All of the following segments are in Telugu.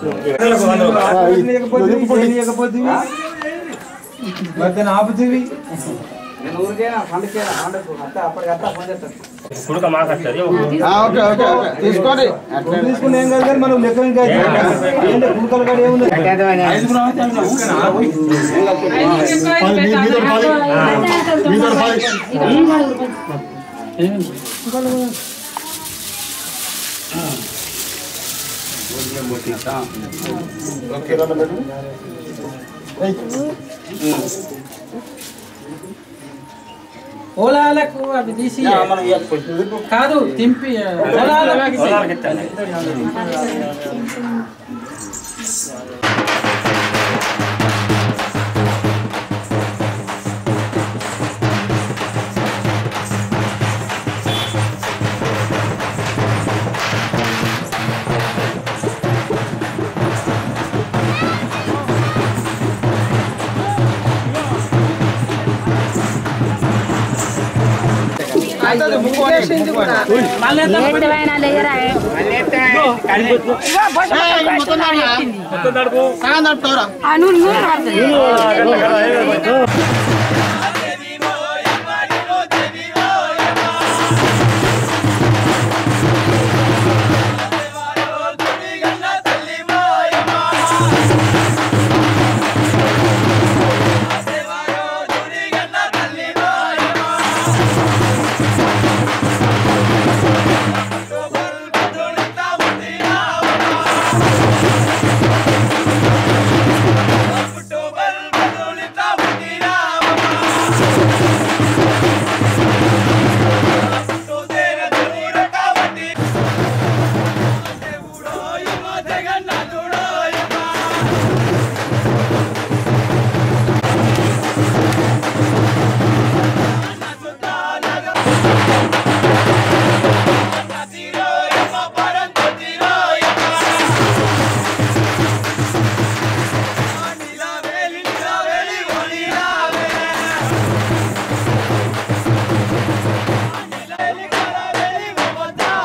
మధ్యాహ్నం ఆపుతీవి నేను ఊరికేనా పండుగకేనా పండుగ అత్త అప్పటికత్తా ఫోన్ చేస్తాను కుడుక మాట్లాడుతుంది ఓకే ఓకే ఓకే తీసుకోండి తీసుకుని ఏం కాదు కానీ మనం లెక్క ఇంకా ఏంటంటే కుడుకల కాడ ఏముంది ఓలాలకు అవి తీసి కాదు తింపి ఓలాలకు ఇచ్చేయ్. మళ్ళీ ఎంత సగం నడుపుతారా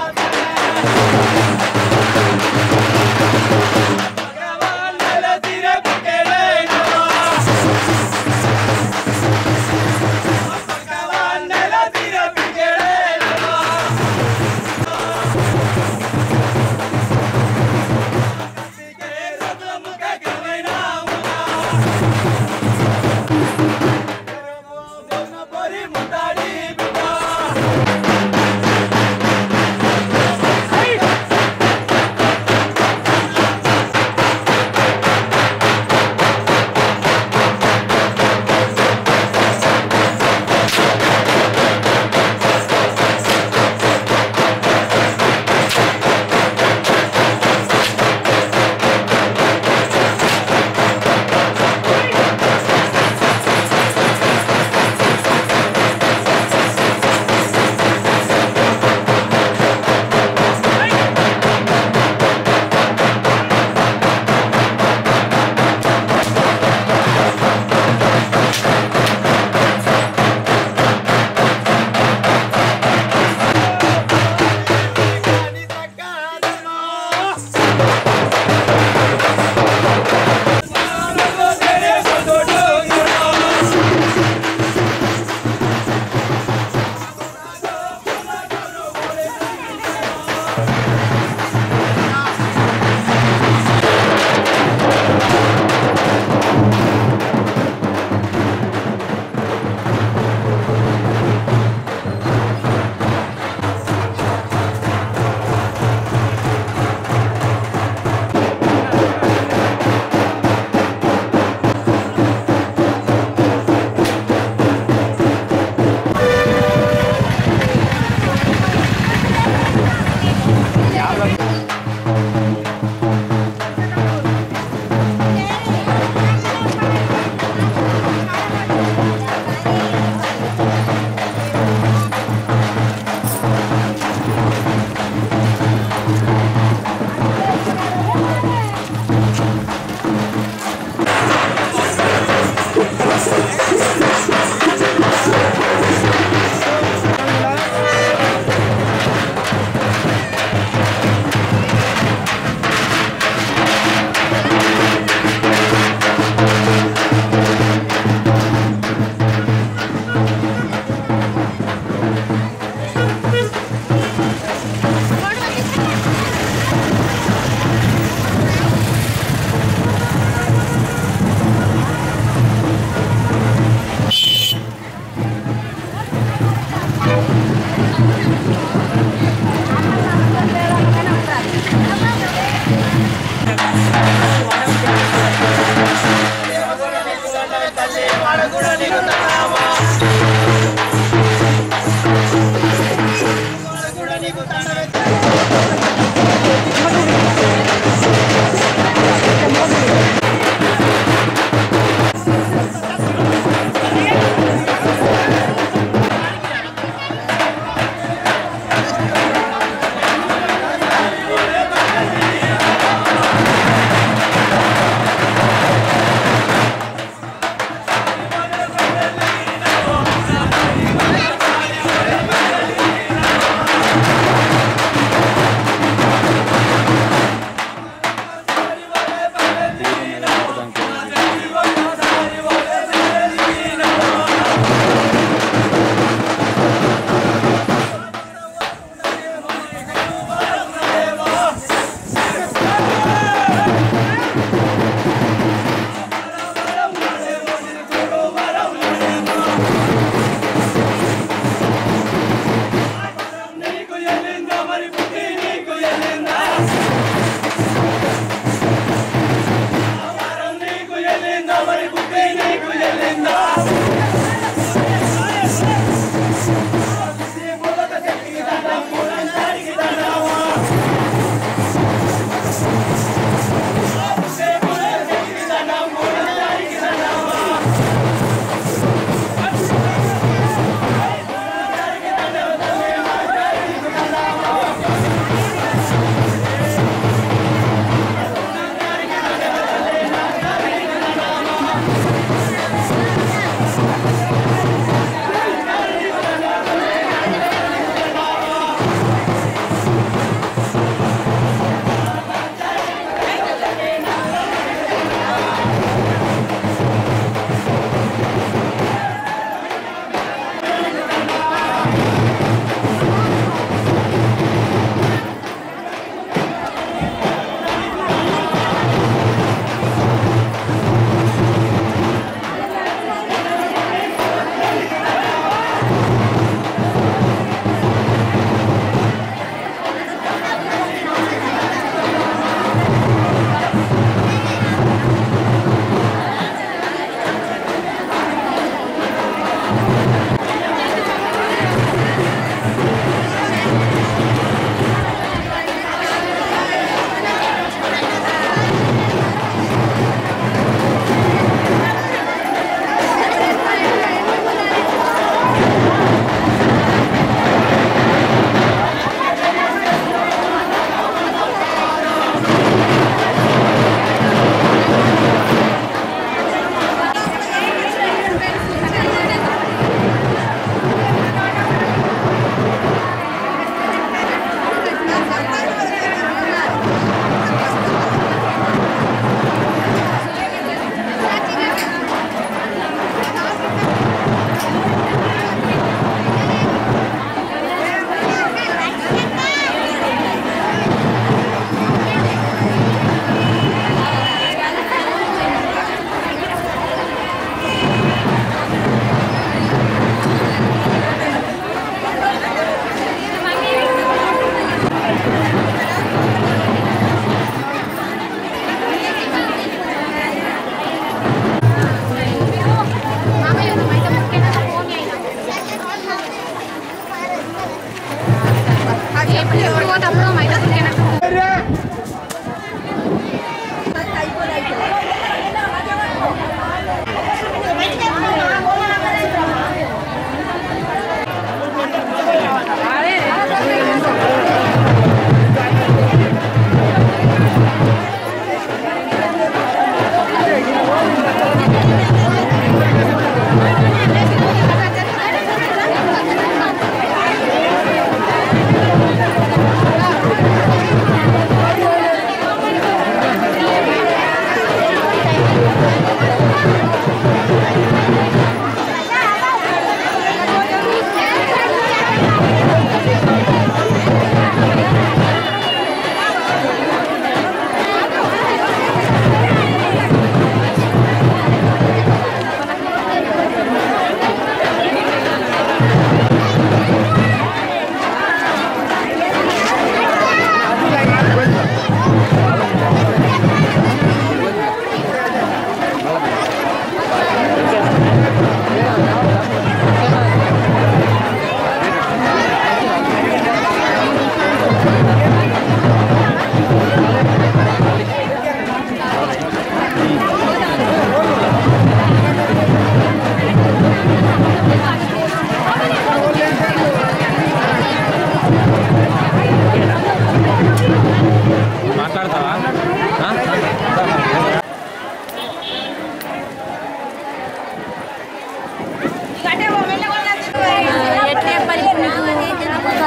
భగవాన్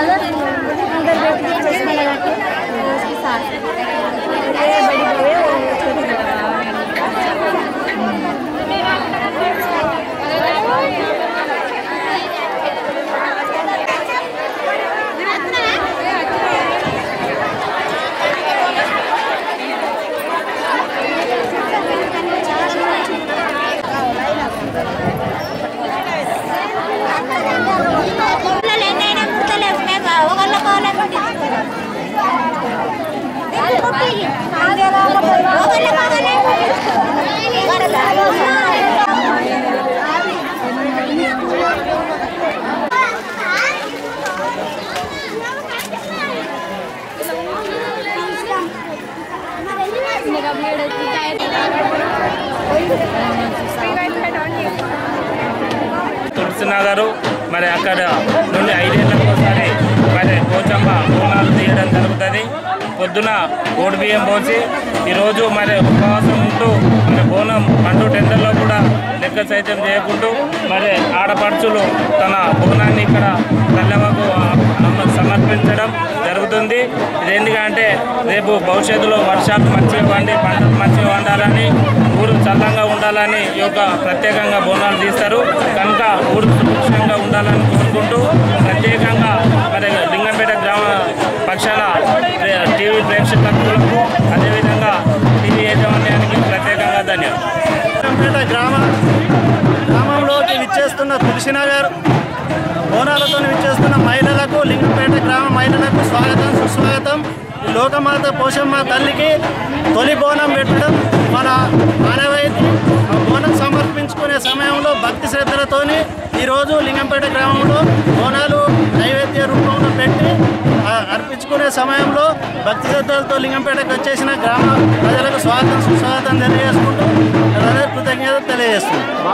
अंदर बैठ के चश्मा लगा के उसके साथ ये बड़ी बहू है वो छोटी ఎన్నైనా కుడతలేవు మేము ఒకళ్ళ ఒకళ్ళ తులసి నగరు మరి అక్కడ నుండి ఐదేళ్లకు ఒకసారి మరి పోచమ్మ బోనాలు తీయడం జరుగుతుంది పొద్దున ఓడి బియ్యం పోసి ఈరోజు మరి ఉపవాసం ఉంటూ మరి బోనం పండు టెండర్లో కూడా లెక్క సైతం చేయకుంటూ మరి ఆడపడుచులు తన బోనాన్ని ఇక్కడ తల్లవకు అమ్మకు సమర్పించడం జరుగుతుంది ఇదేందుకంటే రేపు భవిష్యత్తులో వర్షాలు మంచిగా పండి పంటలు మంచిగా వండాలని ఊరు చల్లంగా ఉండాలని ఈ యొక్క ప్రత్యేకంగా బోనాలు తీస్తారు కనుక ఊరు సుభిక్షంగా ఉండాలని కోరుకుంటూ ప్రత్యేకంగా మరి లింగంపేట గ్రామ పక్షాన ప్రే- టీవీ ప్రేక్షకులకు అదేవిధంగా టీవీ యాజమాన్యానికి ప్రత్యేకంగా ధన్యవాదాలు పేట గ్రామ గ్రామంలోకి విచ్చేస్తున్న తులసినగర్ బోనాలతో విచ్చేస్తున్న మహిళలకు లింగంపేట గ్రామ మహిళలకు స్వాగతం సుస్వాగతం ఈ లోకమాత పోషమ్మ తల్లికి తొలి బోనం పెట్టడం మన మానవైతి ఆ బోనం సమర్పించుకునే సమయంలో భక్తి శ్రద్ధలతోని ఈరోజు లింగంపేట గ్రామంలో బోనాలు నైవేద్య రూపంలో పెట్టి ఆ, అర్పించుకునే సమయంలో భక్తి శ్రద్ధలతో లింగంపేటకు వచ్చేసిన గ్రామ ప్రజలకు స్వాగతం సుస్వాగతం తెలియజేసుకుంటూ కృతజ్ఞత తెలియజేస్తుంది